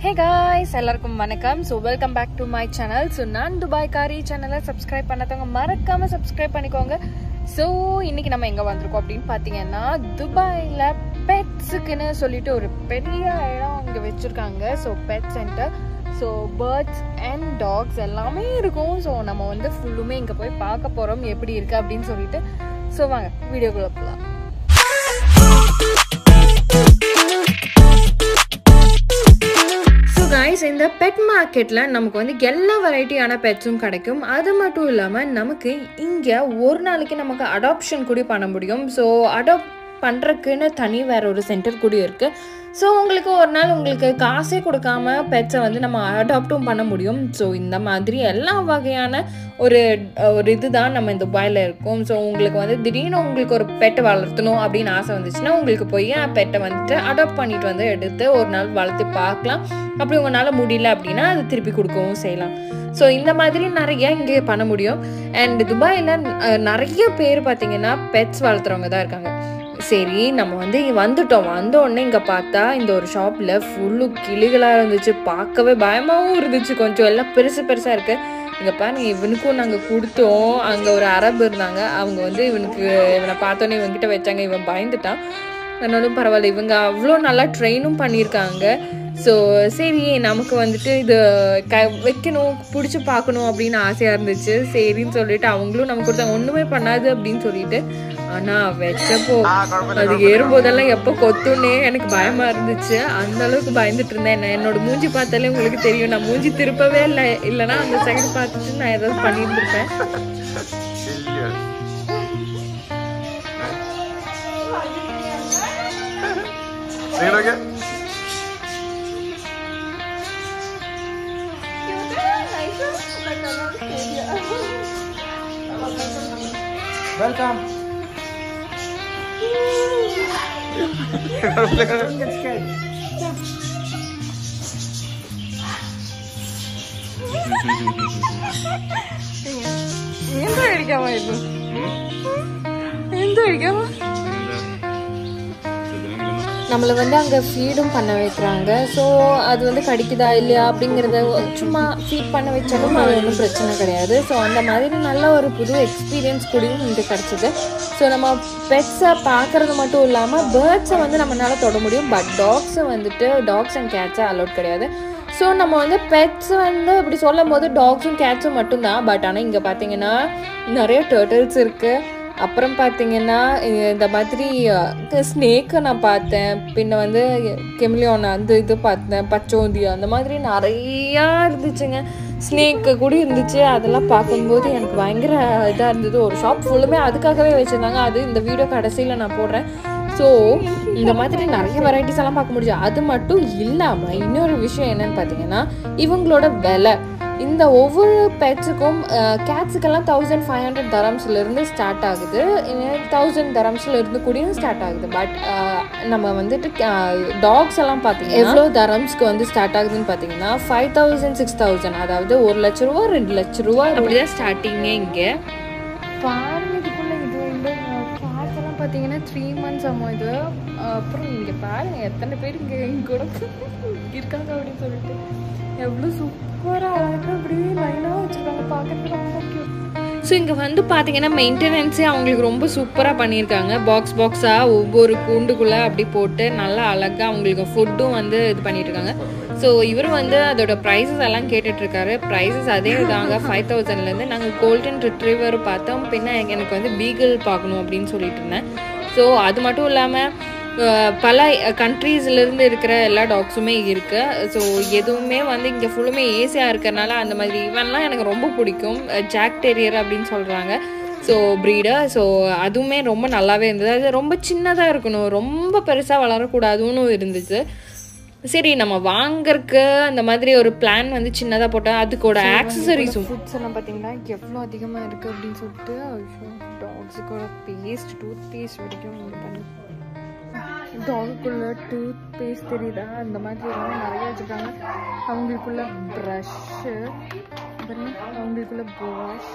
ஹே guys எல்லாருக்கும் வணக்கம் so welcome back to my channel so நான் துபாய் காரி சேனலை சப்ஸ்கிரைப் பண்ணாதவங்க மறக்காம சப்ஸ்கிரைப் பண்ணிக்கோங்க ஸோ இன்னைக்கு நம்ம எங்கே வந்திருக்கோம் அப்படின்னு பார்த்தீங்கன்னா துபாயில் பெட்ஸுக்குன்னு சொல்லிட்டு ஒரு பெரிய இடம் இங்கே வச்சுருக்காங்க so pet center so birds and dogs எல்லாமே இருக்கும் ஸோ நம்ம வந்து ஃபுல்லுமே இங்கே போய் பார்க்க போகிறோம் எப்படி இருக்குது அப்படின்னு சொல்லிட்டு ஸோ வாங்க வீடியோக்குள்ளே போகலாம் ஸோ கைஸ் இந்த பெட் மார்க்கெட்டில் நமக்கு வந்து எல்லா வெரைட்டியான பெட்ஸும் கிடைக்கும் அது மட்டும் இல்லாமல் நமக்கு இங்கே ஒரு நாளைக்கு நமக்கு அடாப்ஷன் கூட பண்ண முடியும் ஸோ அடாப்ட் பண்ணுறதுக்குன்னு தனி வேற ஒரு சென்டர் கூட இருக்குது ஸோ உங்களுக்கு ஒரு நாள் உங்களுக்கு காசே கொடுக்காம பெட்ஸை வந்து நம்ம அடாப்டும் பண்ண முடியும் ஸோ இந்த மாதிரி எல்லா வகையான ஒரு ஒரு இதுதான் நம்ம இந்த துபாயில் இருக்கோம் ஸோ உங்களுக்கு வந்து திடீர்னு உங்களுக்கு ஒரு பெட்டை வளர்த்தணும் அப்படின்னு ஆசை வந்துச்சுன்னா உங்களுக்கு போய் பெட்டை வந்துட்டு அடாப்ட் பண்ணிட்டு வந்து எடுத்து ஒரு நாள் வளர்த்து பார்க்கலாம் அப்படி உங்களால் முடியல அப்படின்னா அது திருப்பி கொடுக்கவும் செய்யலாம் ஸோ இந்த மாதிரி நிறைய இங்கே பண்ண முடியும் அண்ட் துபாயில் நிறைய பேர் பார்த்தீங்கன்னா பெட்ஸ் வளர்த்துறவங்க தான் இருக்காங்க சரி நம்ம வந்து இங்க வந்துட்டோம் வந்த உடனே இங்கே பார்த்தா இந்த ஒரு ஷாப்பில் ஃபுல்லு கிளிகளாக இருந்துச்சு பார்க்கவே பயமாகவும் இருந்துச்சு கொஞ்சம் எல்லாம் பெருசு பெருசாக இருக்குது இங்கே பாருங்க இவனுக்கும் நாங்கள் கொடுத்தோம் அங்கே ஒரு அரபு இருந்தாங்க அவங்க வந்து இவனுக்கு இவனை பார்த்தோன்னே இவன்கிட்ட வச்சாங்க இவன் பயந்துட்டான் ஆனாலும் பரவாயில்ல இவங்க அவ்வளோ நல்லா ட்ரெயினும் பண்ணியிருக்காங்க ஸோ சரி நமக்கு வந்துட்டு இது க வைக்கணும் பிடிச்சி பார்க்கணும் அப்படின்னு ஆசையாக இருந்துச்சு சரின்னு சொல்லிட்டு அவங்களும் நமக்கு கொடுத்தாங்க ஒன்றுமே பண்ணாது அப்படின்னு சொல்லிட்டு ஆனால் வச்சப்போ அது ஏறும்போதெல்லாம் எப்போ கொத்துன்னே எனக்கு பயமா இருந்துச்சு அந்த அளவுக்கு பயந்துட்டு இருந்தேன் நான் என்னோட மூஞ்சி பார்த்தாலே உங்களுக்கு தெரியும் நான் மூஞ்சி திருப்பவே இல்லை இல்லைன்னா அந்த சைடு பார்த்துட்டு நான் ஏதாவது பண்ணியிருந்திருப்பேன் Say it again. Welcome. Don't get scared. എന്ത് കഴിക്കാമായിരുന്നു എന്ത് കഴിക്കാമോ நம்மளை வந்து அங்கே ஃபீடும் பண்ண வைக்கிறாங்க ஸோ அது வந்து கடிக்குதா இல்லையா அப்படிங்கிறத சும்மா ஃபீட் பண்ண வச்சாலும் அது ஒன்றும் பிரச்சனை கிடையாது ஸோ அந்த மாதிரி நல்ல ஒரு புது எக்ஸ்பீரியன்ஸ் கூடயும் இங்கே கிடச்சிது ஸோ நம்ம பெட்ஸை பார்க்குறது மட்டும் இல்லாமல் பேர்ட்ஸை வந்து நம்மளால தொட முடியும் பட் டாக்ஸை வந்துட்டு டாக்ஸ் அண்ட் கேட்ஸை அலோட் கிடையாது ஸோ நம்ம வந்து பெட்ஸ் வந்து இப்படி சொல்லும் போது டாக்ஸும் கேட்ஸும் மட்டும்தான் பட் ஆனால் இங்கே பார்த்தீங்கன்னா நிறைய டேர்ட்டில்ஸ் இருக்குது அப்புறம் பார்த்தீங்கன்னா இந்த மாதிரி ஸ்னேக்கை நான் பார்த்தேன் பின்ன வந்து கெமிலியோன் அந்த இது பார்த்தேன் பச்சோந்தி அந்த மாதிரி நிறையா இருந்துச்சுங்க ஸ்னேக்கு கூட இருந்துச்சு அதெல்லாம் பார்க்கும்போது எனக்கு பயங்கர இதாக இருந்தது ஒரு ஷாப் ஃபுல்லுமே அதுக்காகவே வச்சுருந்தாங்க அது இந்த வீடியோ கடைசியில் நான் போடுறேன் ஸோ இந்த மாதிரி நிறைய வெரைட்டிஸ் எல்லாம் பார்க்க முடியும் அது மட்டும் இல்லாமல் இன்னொரு விஷயம் என்னன்னு பார்த்தீங்கன்னா இவங்களோட விலை இந்த ஒவ்வொரு பெட்ஸுக்கும் கேட்ஸுக்கெல்லாம் தௌசண்ட் ஃபைவ் ஹண்ட்ரட் தரம்ஸ்லேருந்து ஸ்டார்ட் ஆகுது தௌசண்ட் தரம்ஸில் இருந்து கூடயும் ஸ்டார்ட் ஆகுது பட் நம்ம வந்துட்டு டாக்ஸ் எல்லாம் பார்த்தீங்கன்னா எவ்வளோ தரம்ஸ்க்கு வந்து ஸ்டார்ட் ஆகுதுன்னு பார்த்தீங்கன்னா ஃபைவ் தௌசண்ட் சிக்ஸ் தௌசண்ட் அதாவது ஒரு லட்ச ரூபா ரெண்டு லட்ச ரூபா அப்படிதான் ஸ்டார்டிங்கே இங்கே பாருங்க இதுக்குள்ள இது இந்த கேட்ஸ் எல்லாம் பார்த்தீங்கன்னா த்ரீ மந்த்ஸ் ஆகும் இது அப்புறம் இங்கே பாருங்க எத்தனை பேர் இங்கே எங்க கூட இருக்காங்க அப்படின்னு சொல்லிட்டு எவ்வளோ சூப்பராக அழகாக அப்படியே லைனாக வச்சுருக்காங்க பார்க்கறதுக்கு ரொம்ப க்யூட் ஸோ இங்கே வந்து பார்த்தீங்கன்னா மெயின்டெனன்ஸே அவங்களுக்கு ரொம்ப சூப்பராக பண்ணியிருக்காங்க பாக்ஸ் பாக்ஸாக ஒவ்வொரு கூண்டுக்குள்ளே அப்படி போட்டு நல்லா அழகாக அவங்களுக்கு ஃபுட்டும் வந்து இது பண்ணிட்டு இருக்காங்க ஸோ இவர் வந்து அதோட ப்ரைஸஸ் எல்லாம் கேட்டுட்ருக்காரு ப்ரைஸஸ் அதே தாங்க ஃபைவ் தௌசண்ட்லேருந்து நாங்கள் கோல்டன் ரிட்ரீவர் பார்த்தோம் பின்ன எனக்கு வந்து பீகிள் பார்க்கணும் அப்படின்னு சொல்லிட்டு இருந்தேன் ஸோ அது மட்டும் இல்லாமல் பல கண்ட்ரீஸ்லேருந்து இருக்கிற எல்லா டாக்ஸுமே இருக்குது ஸோ எதுவுமே வந்து இங்கே ஃபுல்லுமே ஏசியாக இருக்கிறனால அந்த மாதிரி இவன்லாம் எனக்கு ரொம்ப பிடிக்கும் ஜாக் டெரியர் அப்படின்னு சொல்கிறாங்க ஸோ ப்ரீடர் ஸோ அதுவுமே ரொம்ப நல்லாவே இருந்தது அது ரொம்ப சின்னதாக இருக்கணும் ரொம்ப பெருசாக வளரக்கூடாதுன்னு இருந்துச்சு சரி நம்ம வாங்கறதுக்கு அந்த மாதிரி ஒரு பிளான் வந்து சின்னதாக போட்டால் அதுக்கோட ஆக்சசரிஸும் ஃபுட்ஸ் எல்லாம் பார்த்தீங்கன்னா எவ்வளோ அதிகமாக இருக்குது அப்படின்னு சொல்லிட்டு டாக்ஸுக்கோட பேஸ்ட் டூத் பேஸ்ட் வரைக்கும் இது பண்ணி டாகுக்குள்ள டூத் பேஸ்ட் தெரியுதா அந்த மாதிரி எல்லாமே நிறைய வச்சுருக்காங்க அவங்களுக்குள்ள ப்ரஷ்ஷு அவங்களுக்குள்ள ப்ரஷ்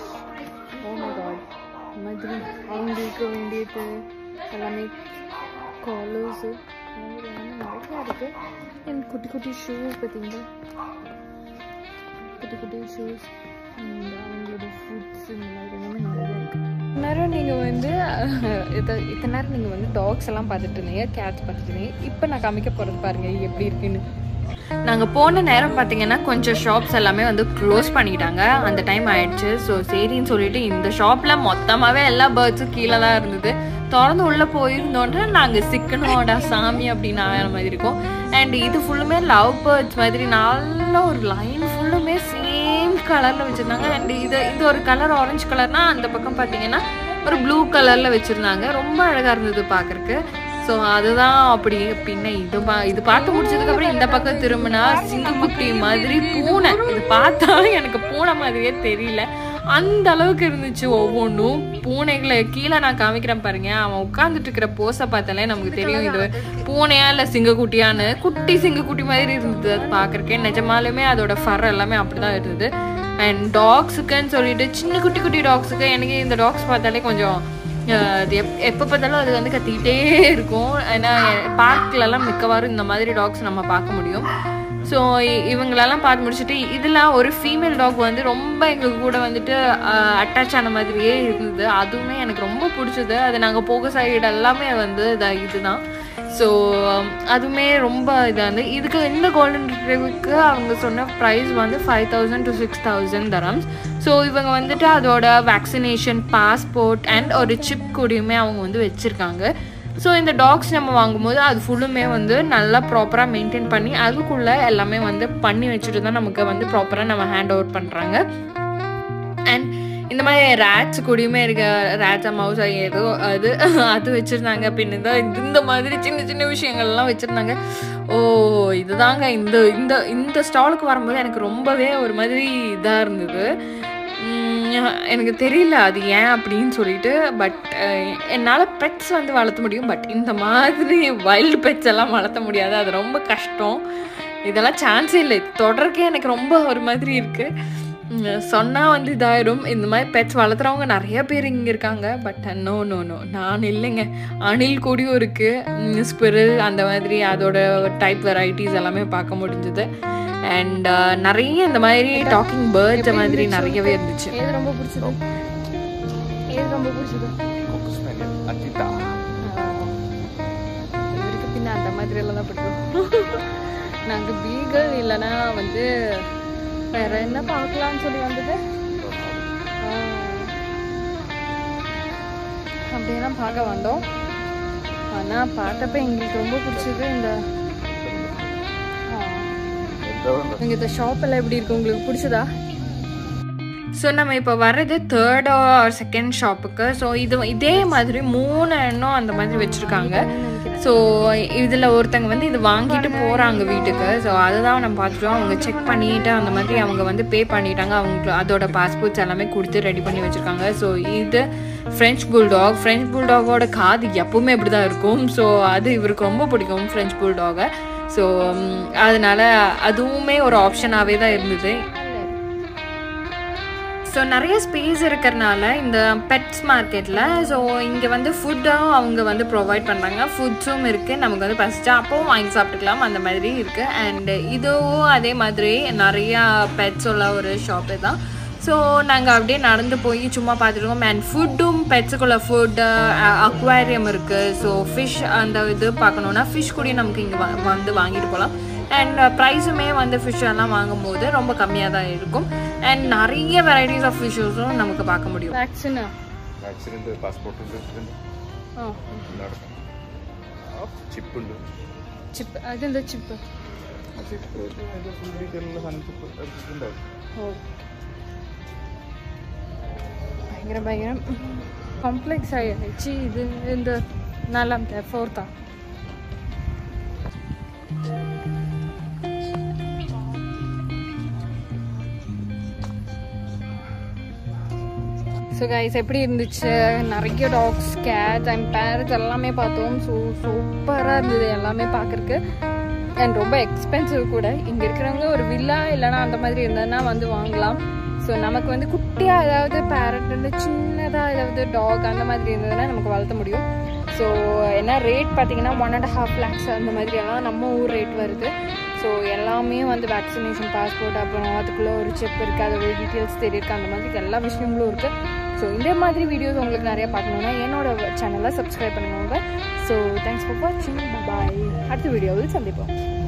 ஓ காட் இந்த மாதிரி அவங்களுக்கு வேண்டியது எல்லாமே காலர்ஸு மாதிரி எல்லாமே நிறையா இருக்குது அண்ட் குட்டி குட்டி ஷூஸ் பார்த்தீங்களா குட்டி குட்டி ஷூஸ் அண்ட் அவங்களோட ஃபுட்ஸ் இந்த மாதிரி எல்லாமே நிறையா இருக்குது நேரம் நீங்கள் வந்து அஹ், இத்த- இத்தனை நேரம் நீங்கள் வந்து டாக்ஸ் எல்லாம் பார்த்துட்டு இருந்தீங்க கேட்ஸ் பார்த்துட்டு இருந்தீங்க இப்போ நான் காமிக்க போகிறது பாருங்கள் எப்படி இருக்குன்னு நாங்கள் போன நேரம் பார்த்தீங்கன்னா கொஞ்சம் ஷாப்ஸ் எல்லாமே வந்து க்ளோஸ் பண்ணிக்கிட்டாங்க அந்த டைம் ஆயிடுச்சு ஸோ சரின்னு சொல்லிட்டு இந்த ஷாப்பில் மொத்தமாகவே எல்லா பேர்ட்ஸும் கீழே தான் இருந்தது திறந்து உள்ளே போயிருந்தோன்னா நாங்கள் சிக்கனோட சாமி அப்படின்னு ஆகிற மாதிரி இருக்கும் அண்ட் இது ஃபுல்லுமே லவ் பேர்ட்ஸ் மாதிரி நல்ல ஒரு லைன் ஃபுல்லுமே சேம் கலரில் வச்சுருந்தாங்க அண்ட் இது இது ஒரு கலர் ஆரஞ்சு கலர்னா அந்த பக்கம் பார்த்தீங்கன்னா ஒரு ப்ளூ கலரில் வச்சுருந்தாங்க ரொம்ப அழகாக இருந்தது பார்க்குறக்கு ஸோ அதுதான் அப்படி பின்ன இது பா இது பார்த்து முடிச்சதுக்கப்புறம் இந்த பக்கம் திரும்பினா சிங்கக்குட்டி மாதிரி பூனை இது பார்த்தா எனக்கு பூனை மாதிரியே தெரியல அந்த அளவுக்கு இருந்துச்சு ஒவ்வொன்றும் பூனைகளை கீழே நான் காமிக்கிறேன் பாருங்க அவன் உட்காந்துட்டு இருக்கிற போஸை பார்த்தாலே நமக்கு தெரியும் இது பூனையா இல்லை சிங்கக்குட்டியான்னு குட்டி சிங்கக்குட்டி மாதிரி இருந்தது அது பார்க்குறக்கே நிஜமாலுமே அதோட ஃபர் எல்லாமே அப்படிதான் இருந்தது அண்ட் டாக்ஸுக்குன்னு சொல்லிட்டு சின்ன குட்டி குட்டி டாக்ஸுக்கு எனக்கு இந்த டாக்ஸ் பார்த்தாலே கொஞ்சம் அஹ், அது எப் எப்போ பார்த்தாலும் அது வந்து கத்திக்கிட்டே இருக்கும் ஏன்னா பார்க்லலாம் மிக்கவாறும் இந்த மாதிரி டாக்ஸ் நம்ம பார்க்க முடியும் ஸோ இவங்களெல்லாம் பார்த்து முடிச்சுட்டு இதில் ஒரு ஃபீமேல் டாக் வந்து ரொம்ப எங்கள் கூட வந்துட்டு அட்டாச் ஆன மாதிரியே இருந்தது அதுவுமே எனக்கு ரொம்ப பிடிச்சது அது நாங்கள் போக சைடு எல்லாமே வந்து இத இதுதான் ஸோ அதுவுமே ரொம்ப இதாக இருந்து இதுக்கு இந்த கோல்டன் ரிட்ரீவுக்கு அவங்க சொன்ன ப்ரைஸ் வந்து five thousand to six thousand dirhams so இவங்க வந்துட்டு அதோட வேக்சினேஷன் பாஸ்போர்ட் அண்ட் ஒரு சிப் கூடயுமே அவங்க வந்து வச்சுருக்காங்க ஸோ இந்த டாக்ஸ் நம்ம வாங்கும்போது அது ஃபுல்லுமே வந்து நல்லா ப்ராப்பராக மெயின்டைன் பண்ணி அதுக்குள்ளே எல்லாமே வந்து பண்ணி வச்சுட்டு தான் நமக்கு வந்து ப்ராப்பராக நம்ம ஹேண்ட் ஓவர் பண்ணுறாங்க அண்ட் இந்த மாதிரி ரேட்ஸ் கூடயுமே இருக்க ரேட்ஸா மவுஸ் ஏதோ அது அது வச்சுருந்தாங்க பின்ன இந்த இந்த மாதிரி சின்ன சின்ன விஷயங்கள்லாம் வச்சுருந்தாங்க ஓ இதுதாங்க இந்த இந்த இந்த ஸ்டாலுக்கு வரும்போது எனக்கு ரொம்பவே ஒரு மாதிரி இதாக இருந்தது உம், எனக்கு தெரியல அது ஏன் அப்படின்னு சொல்லிட்டு பட் என்னால் பெட்ஸ் வந்து வளர்த்த முடியும் பட் இந்த மாதிரி வைல்டு பெட்ஸ் எல்லாம் வளர்த்த முடியாது அது ரொம்ப கஷ்டம் இதெல்லாம் சான்ஸே இல்லை தொடர்க்கே எனக்கு ரொம்ப ஒரு மாதிரி இருக்குது சொன்னால் வந்து இதாயிடும் இந்த மாதிரி பெட்ஸ் வளர்த்துறவங்க நிறைய பேர் இங்கே இருக்காங்க பட் நோ நோ நோ நான் இல்லைங்க அணில் கூடியும் இருக்குது ஸ்பிரில் அந்த மாதிரி அதோட டைப் வெரைட்டிஸ் எல்லாமே பார்க்க முடிஞ்சது அண்ட் நிறைய இந்த மாதிரி டாக்கிங் பேர்ட்ஸ் மாதிரி நிறையவே இருந்துச்சு ஏது ரொம்ப பிடிச்சது ஏது ரொம்ப பிடிச்சது Fokus natin. Atita. இவருக்கு பின்ன அந்த மாதிரி எல்லாம் தான் பிடிக்கும் நாங்கள் பீகல் இல்லைன்னா வந்து வேற என்ன பார்க்கலாம்னு சொல்லி வந்தது ஆ. அப்படியெல்லாம் பார்க்க வந்தோம் ஆனால் பார்த்தப்ப எங்களுக்கு ரொம்ப பிடிச்சது இந்த ஆ. இங்க இந்த ஷாப் எல்லாம் எப்படி இருக்கு உங்களுக்கு பிடிச்சதா ஸோ நம்ம இப்போ வர்றது தேர்ட் ஆர் செகண்ட் ஷாப்புக்கு ஸோ இது இதே மாதிரி மூணு எண்ணம் அந்த மாதிரி வச்சுருக்காங்க ஸோ இதில் ஒருத்தங்க வந்து இது வாங்கிட்டு போகிறாங்க வீட்டுக்கு ஸோ அதுதான் நம்ம பார்த்துட்டோம் அவங்க செக் பண்ணிட்டு அந்த மாதிரி அவங்க வந்து பே பண்ணிட்டாங்க அவங்களுக்கு அதோட பாஸ்போர்ட்ஸ் எல்லாமே கொடுத்து ரெடி பண்ணி வச்சுருக்காங்க ஸோ இது ஃப்ரெஞ்ச் புல்டாக் ஃப்ரெஞ்ச் புல்டாகோட காது எப்பவுமே இப்படி தான் இருக்கும் ஸோ அது இவருக்கு ரொம்ப பிடிக்கும் ஃப்ரெஞ்ச் புல்டாகை ஸோ அதனால அதுவுமே ஒரு ஆப்ஷனாகவே தான் இருந்தது ஸோ நிறைய ஸ்பேஸ் இருக்கிறனால இந்த பெட்ஸ் மார்க்கெட்டில் ஸோ இங்கே வந்து ஃபுட்டும் அவங்க வந்து ப்ரொவைட் பண்ணுறாங்க ஃபுட்ஸும் இருக்குது நமக்கு வந்து பசிச்சா அப்பவும் வாங்கி சாப்பிட்டுக்கலாம் அந்த மாதிரி இருக்குது அண்ட் இதுவும் அதே மாதிரி நிறையா பெட்ஸ் உள்ள ஒரு ஷாப்பு தான் ஸோ நாங்கள் அப்படியே நடந்து போய் சும்மா பார்த்துருக்கோம் அண்ட் ஃபுட்டும் பெட்ஸுக்குள்ள ஃபுட்டு அக்வாரியம் இருக்குது ஸோ ஃபிஷ் அந்த இது பார்க்கணுன்னா ஃபிஷ் கூட நமக்கு இங்கே வந்து வாங்கிட்டு போகலாம் அண்ட் ப்ரைஸுமே வந்து ஃபிஷ் எல்லாம் வாங்கும்போது ரொம்ப கம்மியாக தான் இருக்கும் அண்ட் நிறைய வெரைட்டிஸ் ஆஃப் ஃபிஷ்ஷஸும் நமக்கு பார்க்க முடியும் வேக்சினா ആക്സിഡന്റ് പാസ്പോർട്ട് ഉണ്ട് ഇതിന്റെ ஆ എല്ലായിടത്തും ചിപ്പ് ഉണ്ട് சிப் அது இந்த சிப்பு ചിപ്പ് അതിന്റെ ഫുൾ ഡീറ്റെയിൽ ഉള്ള സാധനം ചിപ്പ് എടുത്തിട്ടുണ്ടാവും ஓ பயங்கர பயங்கரம் காம்ப்ளெக்ஸ் ஆகிடுச்சு இது இந்த நாலாமത്തെ ஃபோர்த்தா ஸோ கைஸ் எப்படி இருந்துச்சு நிறைய டாக்ஸ் கேட்ஸ் அண்ட் பேரட்ஸ் எல்லாமே பார்த்தோம் ஸோ சூப்பராக இருந்தது எல்லாமே பார்க்குறக்கு அண்ட் ரொம்ப எக்ஸ்பென்சிவ் கூட இங்கே இருக்கிறவங்க ஒரு வில்லா இல்லைன்னா அந்த மாதிரி இருந்ததுன்னா வந்து வாங்கலாம் ஸோ நமக்கு வந்து குட்டியாக ஏதாவது பேரட் வந்து சின்னதாக ஏதாவது டாக் அந்த மாதிரி இருந்ததுன்னா நமக்கு வளர்த்த முடியும் ஸோ என்ன ரேட் பார்த்தீங்கன்னா ஒன் அண்ட் ஹாஃப் லேக்ஸ் அந்த மாதிரி எல்லாம் நம்ம ஊர் ரேட் வருது ஸோ எல்லாமே வந்து வேக்சினேஷன் பாஸ்போர்ட் அப்புறம் அதுக்குள்ளே ஒரு செப் இருக்குது அதோட டீட்டெயில்ஸ் தெரியிருக்கு அந்த மாதிரி எல்லா விஷயங்களும் இருக்குது ஸோ இந்த மாதிரி வீடியோஸ் உங்களுக்கு நிறைய பார்க்கணுன்னா என்னோட சேனலை சப்ஸ்கிரைப் பண்ணுங்க ஸோ தேங்க்ஸ் ஃபார் வாட்சிங் பாய் அடுத்த வீடியோவில் சந்திப்போம்